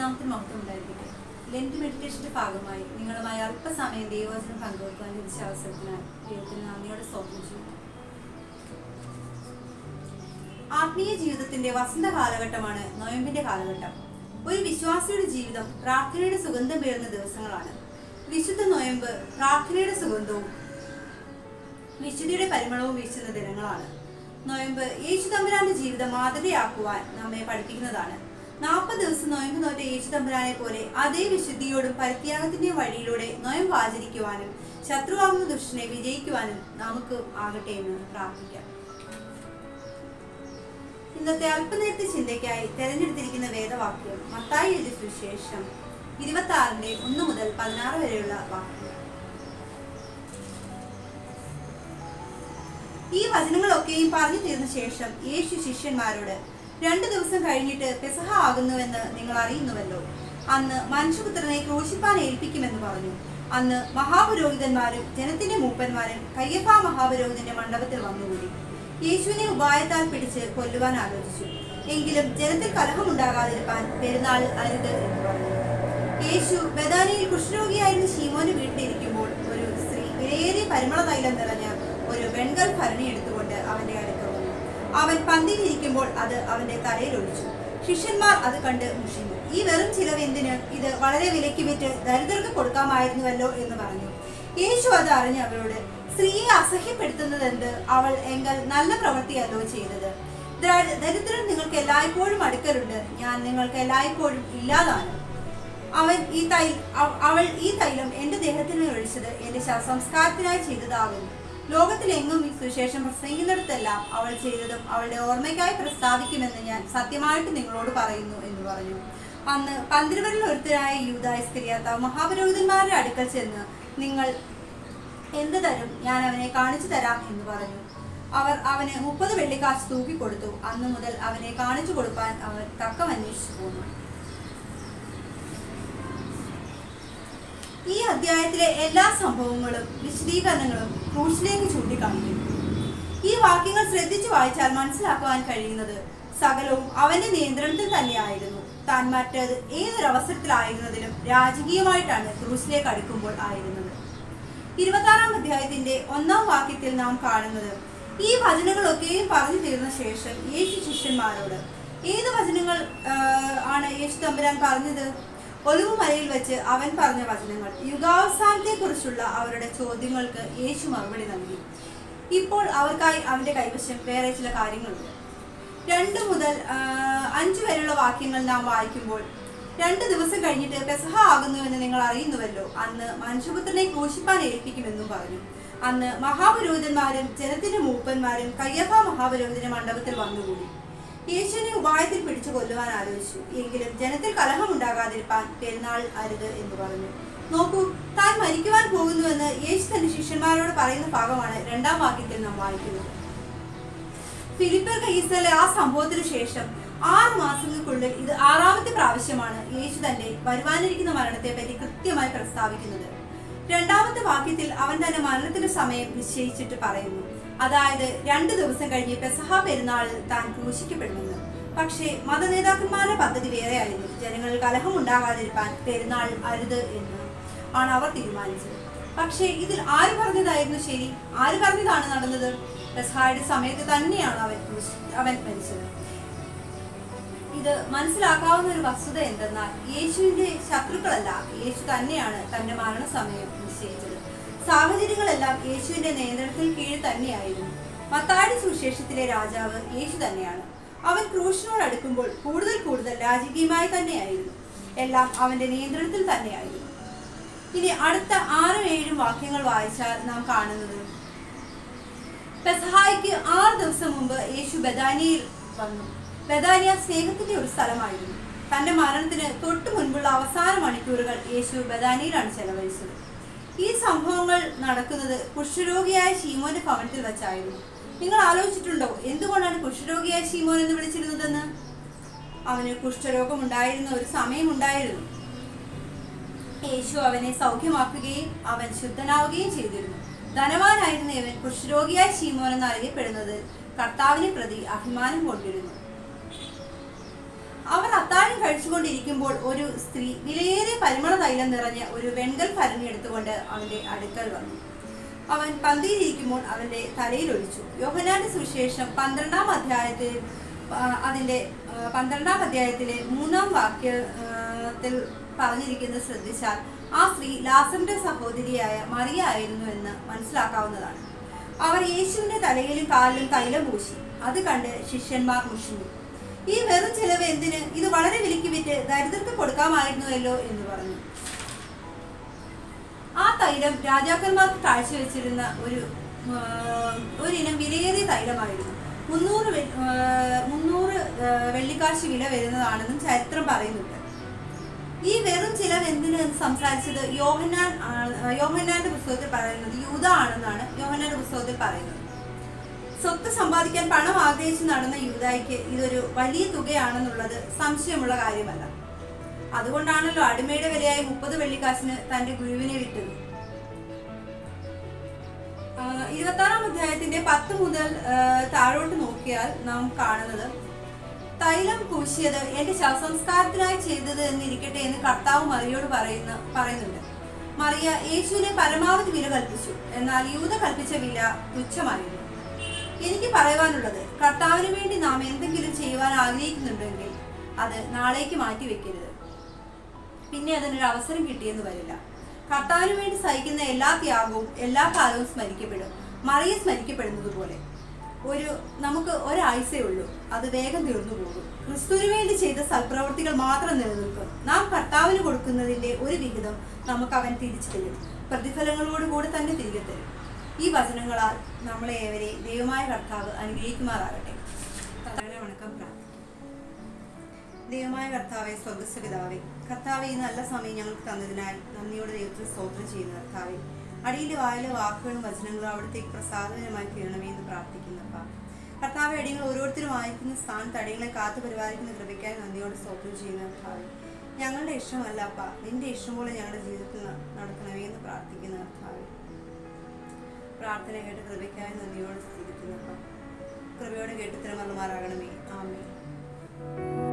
നാമത്തിൽ മഹത്വം ഉണ്ടായിരിക്കട്ടെ ലെൻറ്റ് മെഡിറ്റേഷന്റെ ഭാഗമായി നിങ്ങളുമായി അല്പസമയം ദൈവവചനം പങ്കുവെക്കാൻ ലഭിച്ച അവസരത്തിനായി ദൈവത്തിന് നന്ദിയോടെ സ്തോത്രം ചെയ്യുന്നു ആത്മീയ ജീവിതത്തിന്റെ വസന്ത കാലഘട്ടമാണ് നോയമ്പിന്റെ കാലഘട്ടം ഒരു വിശ്വാസിയുടെ ജീവിതം പ്രാർത്ഥനയുടെ സുഗന്ധം പേറുന്ന ദിവസങ്ങളാണ് വിശുദ്ധ നോയമ്പ് പ്രാർത്ഥനയുടെ സുഗന്ധവും വിശുദ്ധിയുടെ പരിമളവും വീശുന്ന ദിനങ്ങളാണ് നോയമ്പ് യേശു തമ്പുരാന്റെ ജീവിതം മാതൃകയാക്കുവാൻ നമ്മെ പഠിപ്പിക്കുന്നതാണ് നാൽപ്പത് ദിവസം നോയമ്പ് നോറ്റ യേശു തമ്പുരാനെ പോലെ അതേ വിശുദ്ധിയോടും പരിത്യാഗത്തിന്റെ വഴിയിലൂടെ നോയമ്പ് ആചരിക്കുവാനും ശത്രുവാകുന്ന ദുഷ്ടനെ വിജയിക്കുവാനും നമുക്ക് ആകട്ടെ എന്ന് പ്രാർത്ഥിക്കാം ഇന്നത്തെ അല്പനേരത്തെ ചിന്തയ്ക്കായി തെരഞ്ഞെടുത്തിരിക്കുന്ന വേദവാക്യം മത്തായി എഴുതിയ സുവിശേഷം ഇരുപത്തി ആറിന്റെ ഒന്ന് മുതൽ പതിനാറ് വരെയുള്ള വാക്യം ഈ വചനങ്ങളൊക്കെയും പറഞ്ഞു തീർന്ന ശേഷം യേശു ശിഷ്യന്മാരോട് രണ്ടു ദിവസം കഴിഞ്ഞിട്ട് പെസഹ ആകുന്നുവെന്ന് നിങ്ങൾ അറിയുന്നുവല്ലോ അന്ന് മനുഷ്യപുത്രനെ ക്രൂശിപ്പാൻ ഏൽപ്പിക്കുമെന്ന് പറഞ്ഞു അന്ന് മഹാപുരോഹിതന്മാരും ജനത്തിന്റെ മൂപ്പന്മാരും കയ്യപ്പ മഹാപുരോഹിതന്റെ മണ്ഡപത്തിൽ വന്നുകൂടി യേശുവിനെ ഉപായത്താൽ പിടിച്ച് കൊല്ലുവാൻ ആലോചിച്ചു എങ്കിലും ജനത്തിൽ കലഹമുണ്ടാകാതിരിക്കാൻ പെരുന്നാൾ അരുത് എന്ന് പറഞ്ഞു യേശു ബദാനിയിൽ കുഷ്ഠരോഗിയായിരുന്ന ശീമോന് വീട്ടിലിരിക്കുമ്പോൾ ഒരു സ്ത്രീ വിലയേറിയ പരിമള തൈലം നിറഞ്ഞ ഒരു വെൺകൽ ഭരണി എടുത്തുകൊണ്ട് അവന്റെ അടുക്ക വന്നു അവൻ പന്തിയിലിരിക്കുമ്പോൾ അത് അവന്റെ തലയിൽ ഒഴിച്ചു ശിഷ്യന്മാർ അത് കണ്ട് മുഷിഞ്ഞു ഈ വെറും ചിലവ് എന്തിന് ഇത് വളരെ വിലയ്ക്ക് വിറ്റ് ദരിദ്രർക്ക് കൊടുക്കാമായിരുന്നുവല്ലോ എന്ന് പറഞ്ഞു യേശു അത് അറിഞ്ഞ് അവരോട് സ്ത്രീയെ അസഹ്യപ്പെടുത്തുന്നത് എന്ത് അവൾ എങ്കിൽ നല്ല പ്രവൃത്തിയല്ലോ ചെയ്തത് ദ- ദരിദ്രൻ നിങ്ങൾക്ക് എല്ലായ്പ്പോഴും അടുക്കലുണ്ട് ഞാൻ നിങ്ങൾക്ക് എല്ലായ്പ്പോഴും ഇല്ലാതാണ് അവൻ ഈ തൈ അവ- അവൾ ഈ തൈലം എന്റെ ദേഹത്തിന് ഒഴിച്ചത് എന്റെ ശവസംസ്കാരത്തിനായി ചെയ്തതാകുന്നു ലോകത്തിലെങ്ങും ഈ സുവിശേഷം പ്രസംഗിക്കുന്നിടത്തെല്ലാം അവൾ ചെയ്തതും അവളുടെ ഓർമ്മയ്ക്കായി പ്രസ്താവിക്കുമെന്ന് ഞാൻ സത്യമായിട്ട് നിങ്ങളോട് പറയുന്നു എന്ന് പറഞ്ഞു അന്ന് പന്തിരുവരിൽ ഒരുത്തരായ യൂതായസ്കരിയാത്ത മഹാപുരോഹിതന്മാരുടെ അടുക്കൽ ചെന്ന് നിങ്ങൾ എന്ത് തരും ഞാൻ അവനെ കാണിച്ചു തരാം എന്ന് പറഞ്ഞു അവർ അവന് മുപ്പത് വെള്ളിക്കാശ് തൂക്കിക്കൊടുത്തു അന്നു മുതൽ അവനെ കാണിച്ചു കൊടുക്കാൻ അവൻ തക്കം അന്വേഷിച്ചു പോന്നു ഈ അധ്യായത്തിലെ എല്ലാ സംഭവങ്ങളും വിശദീകരണങ്ങളും ക്രൂശിലേക്ക് ചൂണ്ടിക്കാണിക്കുന്നു ഈ വാക്യങ്ങൾ ശ്രദ്ധിച്ചു വായിച്ചാൽ മനസ്സിലാക്കുവാൻ കഴിയുന്നത് സകലവും അവന്റെ നിയന്ത്രണത്തിൽ തന്നെയായിരുന്നു താൻ മറ്റേത് ഏതൊരു അവസരത്തിലായിരുന്നതിലും രാജകീയമായിട്ടാണ് ക്രൂശിലേക്ക് അടുക്കുമ്പോൾ ആയിരുന്നത് ഇരുപത്താറാം അധ്യായത്തിന്റെ ഒന്നാം വാക്യത്തിൽ നാം കാണുന്നത് ഈ വചനങ്ങളൊക്കെയും പറഞ്ഞു തീർന്ന ശേഷം യേശു ശിഷ്യന്മാരോട് ഏത് വചനങ്ങൾ ആ, ആണ് യേശു തമ്പുരാൻ പറഞ്ഞത് ഒലിവുമലയിൽ വെച്ച് അവൻ പറഞ്ഞ വചനങ്ങൾ യുഗാവസാനത്തെ കുറിച്ചുള്ള അവരുടെ ചോദ്യങ്ങൾക്ക് യേശു മറുപടി നൽകി ഇപ്പോൾ അവർക്കായി അവന്റെ കൈവശം വേറെ ചില കാര്യങ്ങളുണ്ട് രണ്ട് മുതൽ ആ, അഞ്ച് വരെയുള്ള വാക്യങ്ങൾ നാം വായിക്കുമ്പോൾ രണ്ട് ദിവസം കഴിഞ്ഞിട്ട് പെസഹ ആകുന്നുവെന്ന് നിങ്ങൾ അറിയുന്നുവല്ലോ അന്ന് മനുഷ്യപുത്രനെ ക്രൂശിപ്പാൻ ഏൽപ്പിക്കുമെന്നും പറഞ്ഞു അന്ന് മഹാപുരോഹിതന്മാരും ജനത്തിന്റെ മൂപ്പന്മാരും കയ്യപ്പ മഹാപുരോഹിതന്റെ മണ്ഡപത്തിൽ വന്നുകൂടി യേശുവിനെ ഉപായത്തിൽ പിടിച്ചു കൊല്ലുവാൻ ആലോചിച്ചു എങ്കിലും ജനത്തിൽ കലഹം ഉണ്ടാകാതിരിക്കാൻ പെരുന്നാൾ അരുത് എന്ന് പറഞ്ഞു നോക്കൂ താൻ മരിക്കുവാൻ പോകുന്നുവെന്ന് യേശു തന്റെ ശിഷ്യന്മാരോട് പറയുന്ന ഭാഗമാണ് രണ്ടാം വാക്യത്തിൽ നാം വായിക്കുന്നത് ഫിലിപ്പർ കൈസലെ ആ സംഭവത്തിന് ശേഷം ആറ് മാസങ്ങൾക്കുള്ളിൽ ഇത് ആറാമത്തെ പ്രാവശ്യമാണ് യേശു തന്റെ വരുവാനിരിക്കുന്ന മരണത്തെ പറ്റി കൃത്യമായി പ്രസ്താവിക്കുന്നത് രണ്ടാമത്തെ വാക്യത്തിൽ അവൻ തന്റെ മരണത്തിന്റെ സമയം നിശ്ചയിച്ചിട്ട് പറയുന്നു അതായത് രണ്ടു ദിവസം കഴിഞ്ഞ് പെസഹ പെരുന്നാളിൽ താൻ ക്രൂശിക്കപ്പെടുമെന്ന് പക്ഷേ മതനേതാക്കന്മാരുടെ പദ്ധതി വേറെയായിരുന്നു ജനങ്ങളിൽ കലഹം ഉണ്ടാകാതിരിക്കാൻ പെരുന്നാൾ അരുത് എന്ന് ആണ് അവർ തീരുമാനിച്ചത് പക്ഷേ ഇതിൽ ആര് പറഞ്ഞതായിരുന്നു ശരി ആര് പറഞ്ഞതാണ് നടന്നത് പെസഹായുടെ സമയത്ത് തന്നെയാണ് അവൻ ക്രൂശി- അവൻ മരിച്ചത് ഇത് മനസ്സിലാക്കാവുന്ന ഒരു വസ്തുത എന്തെന്നാൽ യേശുവിന്റെ ശത്രുക്കളല്ല യേശു തന്നെയാണ് തന്റെ മരണസമയം നിശ്ചയിച്ചത് സാഹചര്യങ്ങളെല്ലാം യേശുവിന്റെ നിയന്ത്രണത്തിൽ കീഴിൽ തന്നെയായിരുന്നു മത്താടി സുവിശേഷത്തിലെ രാജാവ് യേശു തന്നെയാണ് അവൻ ക്രൂശിനോട് അടുക്കുമ്പോൾ കൂടുതൽ കൂടുതൽ രാജകീയമായി തന്നെയായിരുന്നു എല്ലാം അവന്റെ നിയന്ത്രണത്തിൽ തന്നെയായിരുന്നു ഇനി അടുത്ത ആറും ഏഴും വാക്യങ്ങൾ വായിച്ചാൽ നാം കാണുന്നത് പെസഹായിക്ക് ആറ് ദിവസം മുമ്പ് യേശു ബദാനിയയിൽ വന്നു ബദാനിയ സ്നേഹത്തിന്റെ ഒരു സ്ഥലമായിരുന്നു തന്റെ മരണത്തിന് തൊട്ടു മുൻപുള്ള അവസാന മണിക്കൂറുകൾ യേശു ബദാനിയിലാണ് ചെലവഴിച്ചത് ഈ സംഭവങ്ങൾ നടക്കുന്നത് കുഷ്ഠരോഗിയായ ശീമോന്റെ ഭവനത്തിൽ വെച്ചായിരുന്നു നിങ്ങൾ ആലോചിച്ചിട്ടുണ്ടോ എന്തുകൊണ്ടാണ് കുഷ്ഠരോഗിയായ ശീമോൻ എന്ന് വിളിച്ചിരുന്നതെന്ന് അവന് കുഷ്ഠരോഗം ഉണ്ടായിരുന്ന ഒരു സമയമുണ്ടായിരുന്നു യേശു അവനെ സൗഖ്യമാക്കുകയും അവൻ ശുദ്ധനാവുകയും ചെയ്തിരുന്നു ധനവാനായിരുന്ന ഇവൻ കുഷ്ഠരോഗിയായ ശീമോൻ എന്ന് അറിയപ്പെടുന്നത് കർത്താവിനെ പ്രതി അഭിമാനം കൊണ്ടിരുന്നു അവർ അത്താഴം കഴിച്ചുകൊണ്ടിരിക്കുമ്പോൾ ഒരു സ്ത്രീ വിലയേറിയ പരിമള തൈലം നിറഞ്ഞ ഒരു വെൺകൽ ഭരണി എടുത്തുകൊണ്ട് അവന്റെ അടുക്കൽ വന്നു അവൻ പന്തിയിലിരിക്കുമ്പോൾ അവന്റെ തലയിൽ ഒഴിച്ചു യോഹനാന്റെ സുവിശേഷം പന്ത്രണ്ടാം അധ്യായത്തിൽ ആ, അതിന്റെ ആ, പന്ത്രണ്ടാം അധ്യായത്തിലെ മൂന്നാം വാക്യത്തിൽ പറഞ്ഞിരിക്കുന്നത് ശ്രദ്ധിച്ചാൽ ആ സ്ത്രീ ലാസറിന്റെ സഹോദരിയായ മറിയ ആയിരുന്നു എന്ന് മനസ്സിലാക്കാവുന്നതാണ് അവർ യേശുവിന്റെ തലയിലും കാലിലും തൈലം പൂശി അത് കണ്ട് ശിഷ്യന്മാർ മുഷിഞ്ഞു ഈ വെറും ചിലവ് എന്തിന് ഇത് വളരെ വിലക്ക് വിറ്റ് ദരിദ്രർക്ക് കൊടുക്കാമായിരുന്നുവല്ലോ എന്ന് പറഞ്ഞു ആ തൈലം രാജാക്കന്മാർക്ക് കാഴ്ചവെച്ചിരുന്ന ഒരു ആ, ഒരിനം വിലയേറിയ തൈലമായിരുന്നു മുന്നൂറ് വെ- ആ, മുന്നൂറ് ആ, വെള്ളിക്കാശ് വില വരുന്നതാണെന്നും ചരിത്രം പറയുന്നുണ്ട് ഈ വെറും ചിലവ് എന്തിന് എന്ന് സംസാരിച്ചത് യോഹന്നാൻ ആണ്- ആ, യോഹന്നാന്റെ പുസ്തകത്തിൽ പറയുന്നത് യൂത ആണെന്നാണ് യോഹന്നാന്റെ പുസ്തകത്തിൽ പറയുന്നത് സ്വത്ത് സമ്പാദിക്കാൻ പണം ആഗ്രഹിച്ച് നടന്ന യൂതായിക്ക് ഇതൊരു വലിയ തുകയാണെന്നുള്ളത് സംശയമുള്ള കാര്യമല്ല അതുകൊണ്ടാണല്ലോ അടിമയുടെ വിലയായി മുപ്പത് വെള്ളിക്കാശിന് തന്റെ ഗുരുവിനെ വിട്ടത് ഇരുപത്താറാം അധ്യായത്തിന്റെ പത്ത് മുതൽ ആ, താഴോട്ട് നോക്കിയാൽ നാം കാണുന്നത് തൈലം പൂശിയത് എന്റെ ശവസംസ്കാരത്തിനായി ചെയ്തത് എന്നിരിക്കട്ടെ എന്ന് കർത്താവ് മറിയോട് പറയുന്ന പറയുന്നുണ്ട് മറിയ യേശുവിനെ പരമാവധി വില കൽപ്പിച്ചു എന്നാൽ യൂത കൽപ്പിച്ച വില തുച്ഛമായിരുന്നു എനിക്ക് പറയുവാനുള്ളത് കർത്താവിന് വേണ്ടി നാം എന്തെങ്കിലും ചെയ്യുവാൻ ആഗ്രഹിക്കുന്നുണ്ടെങ്കിൽ അത് നാളേക്ക് മാറ്റി വെക്കരുത് പിന്നെ അതിനൊരു അവസരം കിട്ടിയെന്ന് വരില്ല കർത്താവിന് വേണ്ടി സഹിക്കുന്ന എല്ലാ ത്യാഗവും എല്ലാ കാലവും സ്മരിക്കപ്പെടും മറിയ സ്മരിക്കപ്പെടുന്നത് പോലെ ഒരു നമുക്ക് ഒരാഴ്ചയേ ഉള്ളൂ അത് വേഗം തീർന്നു പോകും ക്രിസ്തുവിന് വേണ്ടി ചെയ്ത സൽപ്രവർത്തികൾ മാത്രം നിലനിൽക്കും നാം കർത്താവിന് കൊടുക്കുന്നതിന്റെ ഒരു വിഹിതം നമുക്ക് അവൻ തിരിച്ചു തരും പ്രതിഫലങ്ങളോടുകൂടി തന്നെ തിരികെ തരും ഈ വചനങ്ങളാൽ നമ്മളെ ഏവരെ ദൈവമായ കർത്താവ് അനുഗ്രഹിക്കുമാറാകട്ടെ തലകളെ വണക്കം പ്രാർത്ഥിക്കാം ദൈവമായ കർത്താവെ സ്വർഗസ്വ പിതാവേ കർത്താവെ ഈ നല്ല സമയം ഞങ്ങൾക്ക് തന്നതിനായി നന്ദിയോടെ ദൈവത്തിൽ സ്തോത്രം ചെയ്യുന്നു കർത്താവെ അടിയിലെ വായിലെ വാക്കുകളും വചനങ്ങളും അവിടത്തേക്ക് പ്രസാദനമായി തീരണമേ എന്ന് പ്രാർത്ഥിക്കുന്നപ്പ കർത്താവെ അടിയങ്ങൾ ഓരോരുത്തരും വായിക്കുന്ന സ്ഥാനത്ത് അടിയങ്ങളെ കാത്തു പരിപാലിക്കുന്ന കൃപയ്ക്കായി നന്ദിയോടെ സ്തോത്രം ചെയ്യുന്ന കർത്താവെ ഞങ്ങളുടെ ഇഷ്ടമല്ല അപ്പ നിന്റെ ഇഷ്ടം പോലെ ഞങ്ങളുടെ ജീവിതത്തിൽ ന- നടക്കണമേ എന്ന് പ്രാർത്ഥിക്കുന്ന കർത്താവെ പ്രാർത്ഥന കേട്ട് കൃപയ്ക്കായി നന്ദിയോടെ സ്ഥിരിക്കുന്നപ്പ കൃപയോടെ കേട്ട് തിരുമറുമാറാകണമേ ആമേ